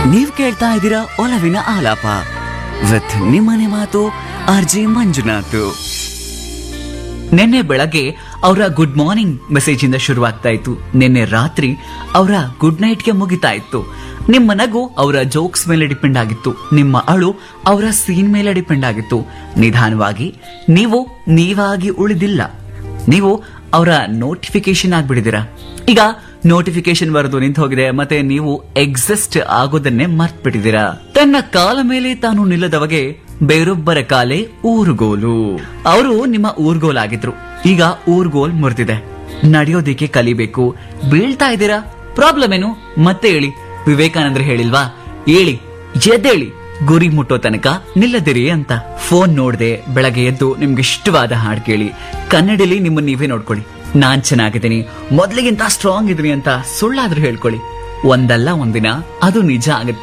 ನೀವ್ ಕೇಳ್ತಾ ಇದ್ದೀರಾ ಒಲವಿನ ಆಲಾಪ ವಿತ್ ನಿಮ್ಮನೆ ಮಾತು ಆರ್ಜಿ ಮಂಜುನಾಥ್ ನಿನ್ನೆ ಬೆಳಗ್ಗೆ ಅವರ ಗುಡ್ ಮಾರ್ನಿಂಗ್ ಮೆಸೇಜ್ ಇಂದ ಶುರುವಾಗ್ತಾ ಇತ್ತು ನಿನ್ನೆ ರಾತ್ರಿ ಅವರ ಗುಡ್ ನೈಟ್ ಗೆ ಮುಗಿತಾ ಇತ್ತು ನಿಮ್ಮ ನಗು ಅವರ ಜೋಕ್ಸ್ ಮೇಲೆ ಡಿಪೆಂಡ್ ಆಗಿತ್ತು ನಿಮ್ಮ ಅಳು ಅವರ ಸೀನ್ ಮೇಲೆ ಡಿಪೆಂಡ್ ಆಗಿತ್ತು ನಿಧಾನವಾಗಿ ನೀವು ನೀವಾಗಿ ಉಳಿದಿಲ್ಲ ನೀವು ಅವರ ನೋಟಿಫಿಕೇಶನ್ ಆಗ್ಬಿಡಿದಿರಾ ಈಗ ನೋಟಿಫಿಕೇಶನ್ ಬರೆದು ನಿಂತು ಹೋಗಿದೆ ಮತ್ತೆ ನೀವು ಎಕ್ಸಿಸ್ಟ್ ಆಗೋದನ್ನೇ ಮರ್ತ್ ಬಿಟ್ಟಿದ್ದೀರಾ ತನ್ನ ಕಾಲ ಮೇಲೆ ತಾನು ನಿಲ್ಲದವಗೆ ಬೇರೊಬ್ಬರ ಕಾಲೇ ಊರುಗೋಲು ಅವರು ನಿಮ್ಮ ಊರ್ಗೋಲಾಗಿದ್ರು ಈಗ ಊರ್ಗೋಲ್ ಮುರಿದಿದೆ ನಡೆಯೋದಿಕ್ಕೆ ಕಲಿಬೇಕು ಬೀಳ್ತಾ ಇದ್ದೀರಾ ಪ್ರಾಬ್ಲಮ್ ಏನು ಮತ್ತೆ ಹೇಳಿ ವಿವೇಕಾನಂದ್ರ ಹೇಳಿಲ್ವಾ ಹೇಳಿ ಎದ್ದೇಳಿ ಗುರಿ ಮುಟ್ಟೋ ತನಕ ನಿಲ್ಲದಿರಿ ಅಂತ ಫೋನ್ ನೋಡ್ದೆ ಬೆಳಗ್ಗೆ ಎದ್ದು ನಿಮ್ಗೆ ಇಷ್ಟವಾದ ಹಾಡ್ ಕೇಳಿ ಕನ್ನಡಲಿ ನಿಮ್ಮ ನೀವೇ ನೋಡ್ಕೊಳ್ಳಿ ನಾನ್ ಚೆನ್ನಾಗಿದ್ದೀನಿ ಮೊದ್ಲಿಗಿಂತ ಸ್ಟ್ರಾಂಗ್ ಇದೀನಿ ಅಂತ ಸುಳ್ಳಾದ್ರೂ ಹೇಳ್ಕೊಳ್ಳಿ ಒಂದಲ್ಲ ಒಂದಿನ ಅದು ನಿಜ ಆಗುತ್ತೆ